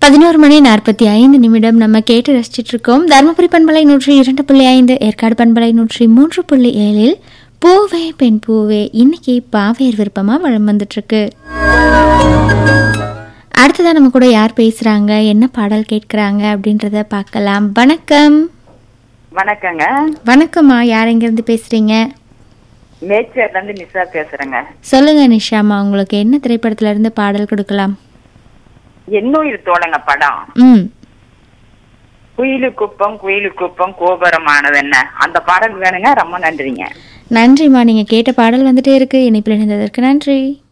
பதினோரு மணி நாற்பத்தி ஐந்து நிமிடம் நம்ம கேட்டு ரசிச்சிட்டு இருக்கோம் தருமபுரி பண்பலை நூற்றி இரண்டு புள்ளி ஐந்து ஏற்காடு பண்பலை நூற்றி மூன்று புள்ளி ஏழில் பூவே பெண் பூவே இன்னைக்கு பாவேர் விருப்பமா வளம் வந்துட்டு இருக்கு அடுத்ததான் நம்ம கூட யார் பேசுறாங்க என்ன பாடல் கேட்கறாங்க அப்படின்றத பார்க்கலாம் வணக்கம் வணக்கங்க வணக்கம்மா யார் எங்கிருந்து பேசுறீங்க மேச்சேர்ல இருந்து நிஷா பேசுறேங்க சொல்லுங்க நிஷாமா உங்களுக்கு என்ன திரைப்படத்துல இருந்து பாடல் கொடுக்கலாம் என்னுயிர் தோழங்க படம் ம் குயிலு குப்பம் குயிலு குப்பம் கோபுரமானது என்ன அந்த பாடல் வேணுங்க ரொம்ப நன்றிங்க நன்றிம்மா நீங்க கேட்ட பாடல் வந்துட்டே இருக்கு இணைப்பில் இணைந்ததற்கு நன்றி